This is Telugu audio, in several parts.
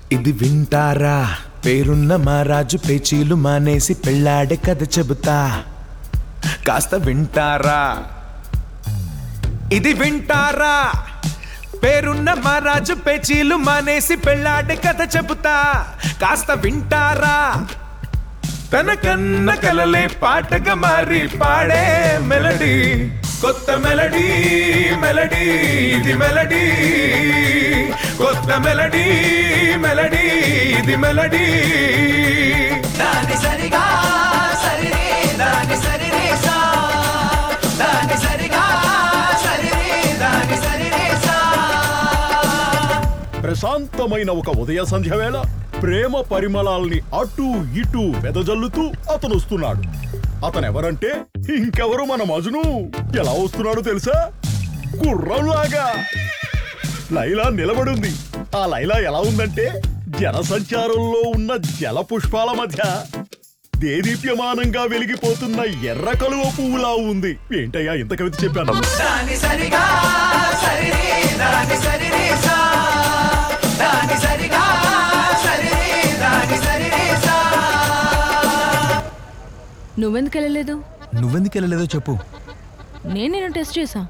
ఇది వింటారా పేరున్న మా రాజు పేచీలు మానేసి పెళ్ళాడే కథ చెబుతా కాస్త వింటారా ఇది వింటారా పేరున్న మా రాజు పేచీలు మానేసి పెళ్ళాడే కథ చెబుతా కాస్త వింటారా తన కన్న కలలే పాటగా మారి పాడే మెలడీ కొత్త మెలడీ మెలడీ ఇది మెలడీ కొత్త మెలడీ మెలడీ ఇది మెలడీ దాని సరిగా సరిరే దాని సరిరే సా దాని సరిగా సరిరే దాని సరిరే సా ప్రశాంతమైన ఒక ఉదయ సంధ్య వేళ ప్రేమ పరిమళాల్ని అటు ఇటు వెదజల్లుతూ అతను వస్తున్నాడు అతనెవరంటే ఇంకెవరు మన మజును ఎలా వస్తున్నాడో తెలుసా గుర్రంలాగా లైలా నిలబడుంది ఆ లైలా ఎలా ఉందంటే జనసంచారంలో ఉన్న జల పుష్పాల మధ్య దేదీప్యమానంగా వెలిగిపోతున్న ఎర్ర కలువ పువ్వులా ఉంది ఏంటయ్యా ఇంత కవిత చెప్పాను దాని సరిగా సరిరే దాని సరిరే సా దాని సరిగా సరిరే దాని సరిరే సా నువ్వెందుకు వెళ్ళలేదు నువ్వెందుకు వెళ్ళలేదో చెప్పు నేను నేను టెస్ట్ చేసా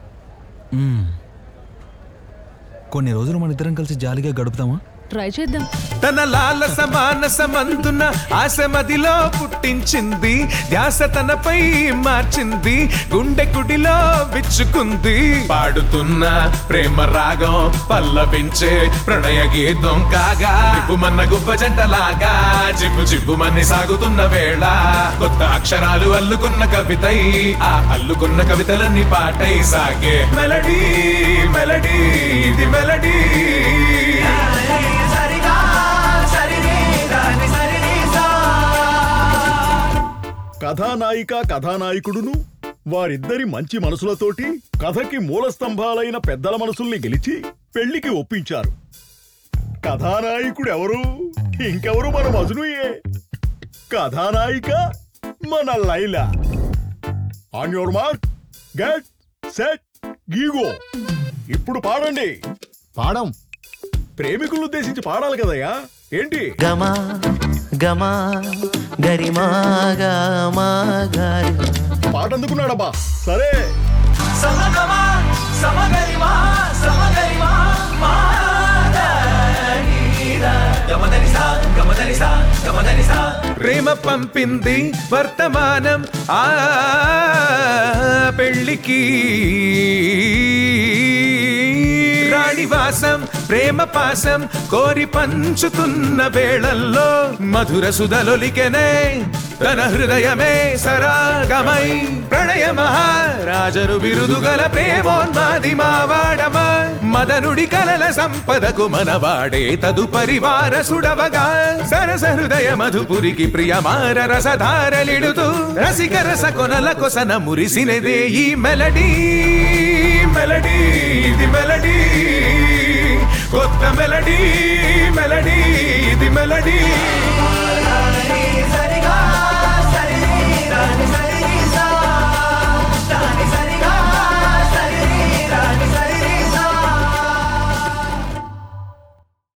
కొన్ని రోజులు మన ఇద్దరం కలిసి జాలీగా గడుపుతామా ట్రై చేద్దాం తన లాలస మానసమందున ఆశ మదిలో పుట్టించింది ధ్యాస తనపై మార్చింది గుండె కుడిలో విచ్చుకుంది పాడుతున్న ప్రేమ రాగం పల్లవించే ప్రణయ గీతం కాగా మన గొప్ప జంటలాగా జిబ్బు జిబ్బుమని సాగుతున్న వేళ కొత్త అక్షరాలు అల్లుకున్న కవితై ఆ అల్లుకున్న కవితలన్నీ పాటై సాగే మెలడీ మెలడీ ఇది మెలడీ సరిగా సరిరే దాని సరిరే సా కథానాయిక కథానాయకుడును వారిద్దరి మంచి మనసులతోటి కథకి మూల స్తంభాలైన పెద్దల మనసుల్ని గెలిచి పెళ్లికి ఒప్పించారు కథానాయకుడు ఎవరు ఇంకెవరు మన మజునుయే కథానాయిక మన Laila on your mark get set గీగో ఇప్పుడు పాడండి పాడం ప్రేమికులను ఉద్దేశించి పాడాలి కదయ్యా ఏంటి గమ గమ గరిమా గమా గరి పాట అందుకున్నాడబ్బా సరే సమగమా సమగరిమా సమగరిమా మాదనీరా గమదనిసా గమదనిసా గమదనిసా ప్రేమ పంపింది వర్తమానం ఆ పెళ్ళికి రాణివాసం ప్రేమ పాసం కోరి పంచుతున్న వేళల్లో మధుర సుధలొలికెనే తన హృదయమే సరాగమై ప్రణయ మహారాజరు బిరుదుగల ప్రేమోన్మాది మావాడమా మదనుడి కలల సంపదకు మనవాడే తదుపరి వారసుడవగా సరస హృదయ మధుపురికి ప్రియమార రసధారలిడుతూ రసిక రస కొనల కొసన మురిసినదే ఈ మెలడీ మెలడీ ఇది మెలడీ కొత్త మెలడీ మెలడీ ఇది మెలడీ